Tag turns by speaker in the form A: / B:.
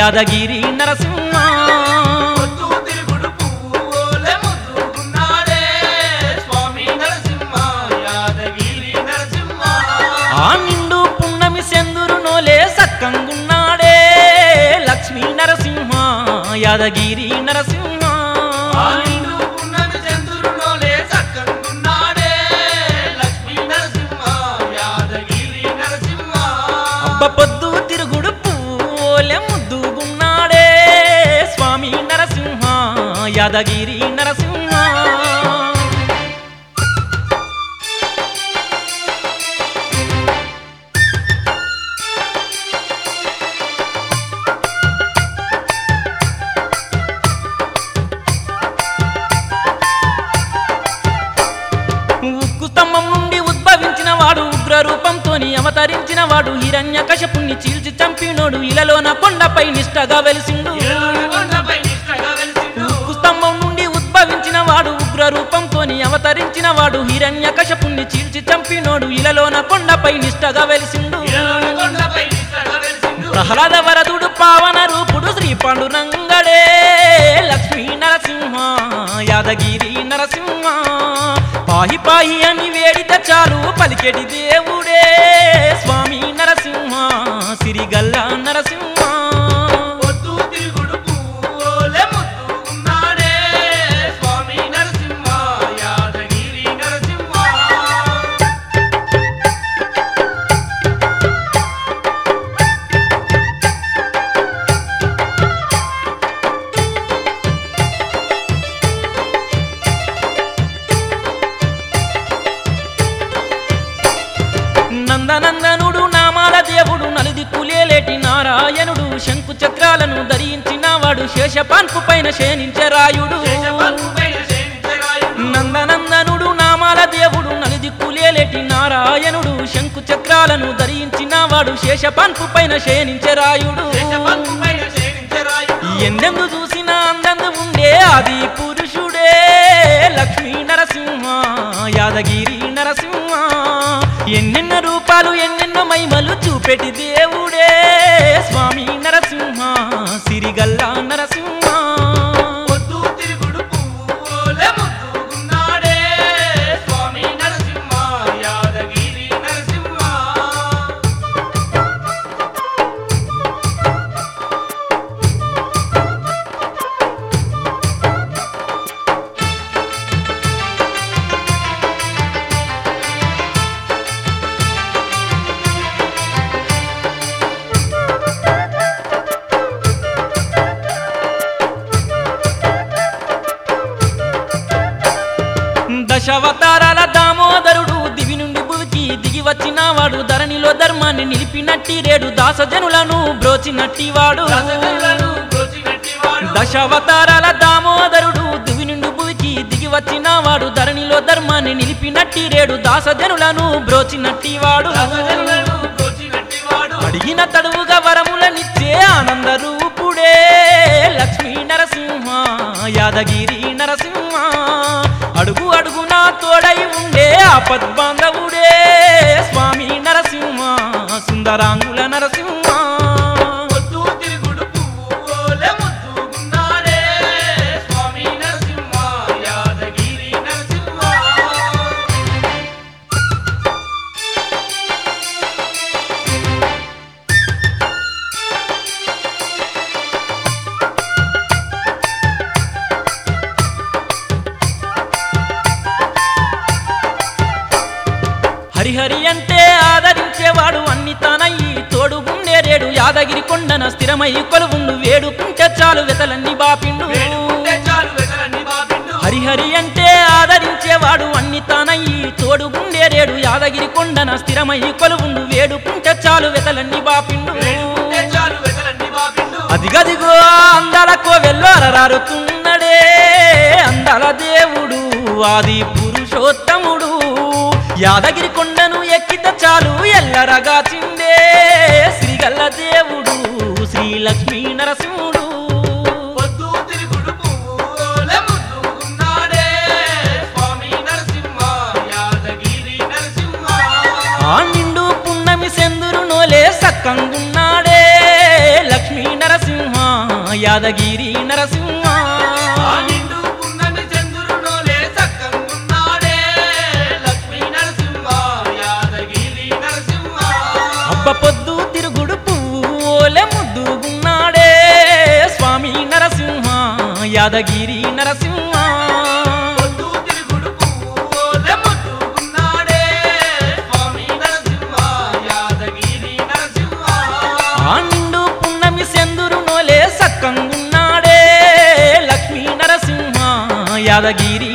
A: యాదగిరి నరసింహ
B: పొద్దు తిరుగుడు పువ్వులే ముద్దుకున్నాడే స్వామి నరసింహ యాదగిరి నరసింహ
A: ఆ నిండు పున్నమి సెందురు నోలే సక్కంగున్నాడే లక్ష్మీ నరసింహ యాదగిరి నరసింహ
B: ఆ నిండు పున్నమి చంద్రులోలే సక్కంగున్నాడే లక్ష్మీ నరసింహ యాదగిరి నరసింహ
A: అబ్బ పొద్దు తిరుగుడు పూలే ముద్దుగున్నాడే స్వామి నరసింహ యాదగిరి నరసింహ ఉక్కు స్తంభం నుండి ఉద్భవించిన వాడు ఉగ్ర రూపంతోని అవతరించిన వాడు హిరణ్య కశపుణ్ణి చీల్చి చంపినోడు ఇలలోన కొండపై నిష్టగా వెలిసిండు
B: కొండపై నిష్టగా వెలిసిండు
A: ఉక్కు స్తంభం నుండి ఉద్భవించిన వాడు ఉగ్ర రూపంతోని అవతరించిన వాడు హిరణ్య కశపుణ్ణి చీల్చి చంపినోడు ఇలలోన కొండపై నిష్టగా వెలిసిండు
B: కొండపై నిష్టగా వెలిసిండు
A: ప్రహ్లాద వరదుడు పావన రూపుడు శ్రీ పాండురంగడే లక్ష్మీ నరసింహ యాదగిరి నరసింహ పాహి పాహి అని వేడిత చాలు పలికెడి దేవుడే స్వామి నరసింహ సిరిగల్ల నరసింహ
B: పొద్దు తిరుగుడు పువ్వులే ముద్దుకున్నాడే స్వామి నరసింహ యాదగిరి నరసింహ
A: నందనందనుడు నామాల దేవుడు నలుదిక్కులేలేటి నారాయణుడు శంకు చక్రాలను ధరించిన వాడు శేషపాన్పు పైన శయనించరాయుడు
B: శేషపాన్పుపైన శయనించరాయుడు.
A: నందనందనుడు నామాల దేవుడు నలుదిక్కులేలేటి నారాయణుడు శంకు చక్రాలను ధరించిన వాడు శేషపాన్పు పైన శయనించరాయుడు
B: శేషపాన్పుపైన శయనించరాయుడు.
A: ఎన్నెందు చూసిన అందందు ఉండే ఆది పురుషుడే లక్ష్మీ నరసింహ యాదగిరి నరసింహ ఎన్నెన్న రూపాలు ఎన్నెన్నో మహిమలు చూపెటి దేవుడే స్వామి నరసింహ సిరిగల్ల నరసింహ
B: పొద్దు తిరుగుడు పువ్వులే ముద్దుకున్నాడే స్వామి నరసింహ యాదగిరి నరసింహ
A: దశావతారాల దామోదరుడు దివి నుండి భువికి దిగి వచ్చిన వాడు ధరణిలో ధర్మాన్ని నిలిపినట్టి రేడు దాసజనులను బ్రోచినట్టి వాడు
B: దశజనులను బ్రోచినట్టివాడు.
A: దశావతారాల దామోదరుడు దివి నుండి భువికి దిగి వచ్చిన వాడు ధరణిలో ధర్మాన్ని నిలిపినట్టి రేడు దాసజనులను బ్రోచినట్టి వాడు
B: దశజనులను బ్రోచినట్టివాడు.
A: అడిగిన తడువుగా వరములనిచ్చే ఆనంద రూపుడే లక్ష్మీ నరసింహ యాదగిరి నరసింహ అడుగు అడుగున తోడై ఉండే ఆపద్బాంధవుడే స్వామి నరసింహ సుందరాంగుల నరసింహ
B: పొద్దు తిరుగుడు పువ్వులే ముద్దుకున్నాడే స్వామి నరసింహ యాదగిరి నరసింహ
A: హరిహరి అంటే ఆదరించేవాడు అన్ని తానయ్యి తోడుగుండే రేడు యాదగిరి కొండన స్థిరమై కొలువుండు వేడుకుంటే చాలు వెతలన్నీ బాపిండు
B: వేడుకుంటే చాలు వెతలన్నీ బాపిండు.
A: హరిహరి అంటే ఆదరించేవాడు అన్ని తానయ్యి తోడుగుండే రేడు యాదగిరి కొండన స్థిరమై కొలువుండు వేడుకుంటే చాలు వెతలన్నీ బాపిండు
B: వేడుకుంటే చాలు వెతలన్నీ బాపిండు.
A: అదిగదిగో అందాల కోవెల్లో అలరారుతున్నడే అందాల దేవుడు ఆది పురుషోత్తముడు యాదగిరి కొండను ఎక్కిత చాలు ఎల్లరగా చిందే శ్రీగల్ల దేవుడు శ్రీ లక్ష్మీ నరసింహుడు
B: పొద్దు తిరుగుడు పువ్వులే ముద్దుకున్నాడే స్వామి నరసింహ యాదగిరి నరసింహ
A: ఆ నిండు పున్నమి సెందురు నోలే సక్కంగున్నాడే లక్ష్మీ నరసింహ యాదగిరి నరసింహ
B: ఆ నిండు పున్నమి చంద్రునోలే సక్కంగున్నాడే లక్ష్మీ నరసింహ యాదగిరి నరసింహ
A: అబ్బ పొద్దు తిరుగుడు పువ్వులే ముద్దుగున్నాడే స్వామి నరసింహ యాదగిరి నరసింహ
B: పొద్దు తిరుగుడు పువ్వులే ముద్దుగున్నాడే స్వామి నరసింహ యాదగిరి నరసింహ
A: ఆ నిండు పున్నమి సెందురు నోలే సక్కంగున్నాడే లక్ష్మీ నరసింహ యాదగిరి